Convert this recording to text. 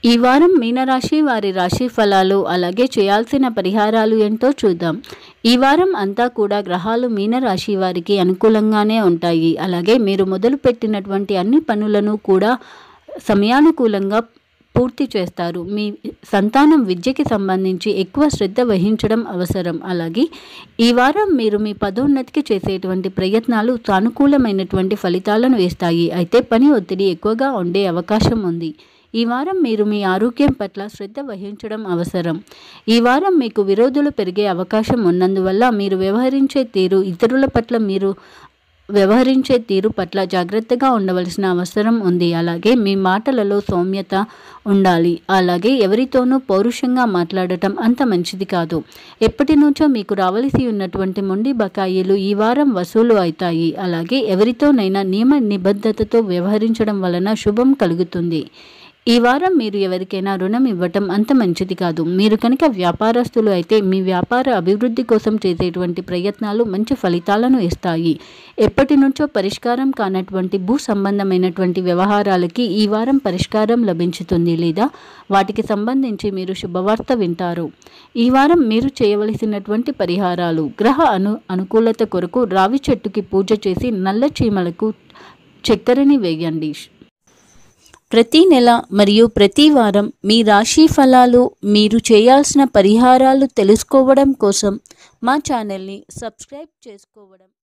ఈ వారం మీనరాశి వారి రాశి ఫలాలు అలాగే చేయాల్సిన పరిహారాలు ఏంటో చూద్దాం ఈ వారం అంతా కూడా గ్రహాలు మీనరాశి వారికి అనుకూలంగానే ఉంటాయి అలాగే మీరు మొదలుపెట్టినటువంటి అన్ని పనులను కూడా సమయానుకూలంగా పూర్తి చేస్తారు మీ సంతానం విద్యకి సంబంధించి ఎక్కువ శ్రద్ధ వహించడం అవసరం అలాగే ఈ వారం మీరు మీ పదోన్నతికి చేసేటువంటి ప్రయత్నాలు సానుకూలమైనటువంటి ఫలితాలను ఇస్తాయి అయితే పని ఒత్తిడి ఎక్కువగా ఉండే అవకాశం ఉంది ఈ వారం మీరు మీ ఆరోగ్యం పట్ల శ్రద్ధ వహించడం అవసరం ఈ వారం మీకు విరోధులు పెరిగే అవకాశం ఉన్నందువల్ల మీరు వ్యవహరించే తీరు ఇతరుల పట్ల మీరు వ్యవహరించే తీరు పట్ల జాగ్రత్తగా ఉండవలసిన అవసరం ఉంది అలాగే మీ మాటలలో సౌమ్యత ఉండాలి అలాగే ఎవరితోనూ పౌరుషంగా మాట్లాడటం అంత మంచిది కాదు ఎప్పటి నుంచో మీకు రావలసి ఉన్నటువంటి మొండి బకాయిలు ఈ వారం వసూలు అవుతాయి అలాగే ఎవరితోనైనా నియమ నిబద్ధతతో వ్యవహరించడం వలన శుభం కలుగుతుంది ఈ వారం మీరు ఎవరికైనా రుణం ఇవ్వటం అంత మంచిది కాదు మీరు కనుక వ్యాపారస్తులు అయితే మీ వ్యాపార అభివృద్ధి కోసం చేసేటువంటి ప్రయత్నాలు మంచి ఫలితాలను ఇస్తాయి ఎప్పటి నుంచో పరిష్కారం కానటువంటి భూ సంబంధమైనటువంటి వ్యవహారాలకి ఈ వారం పరిష్కారం లభించుతుంది లేదా వాటికి సంబంధించి మీరు శుభవార్త వింటారు ఈ వారం మీరు చేయవలసినటువంటి పరిహారాలు గ్రహ అను అనుకూలత కొరకు రావి చెట్టుకి పూజ చేసి నల్ల చీమలకు చక్కెరని వేయండి ప్రతి నెల మరియు ప్రతి వారం మీ రాశి ఫలాలు మీరు చేయాల్సిన పరిహారాలు తెలుసుకోవడం కోసం మా ఛానల్ని సబ్స్క్రైబ్ చేసుకోవడం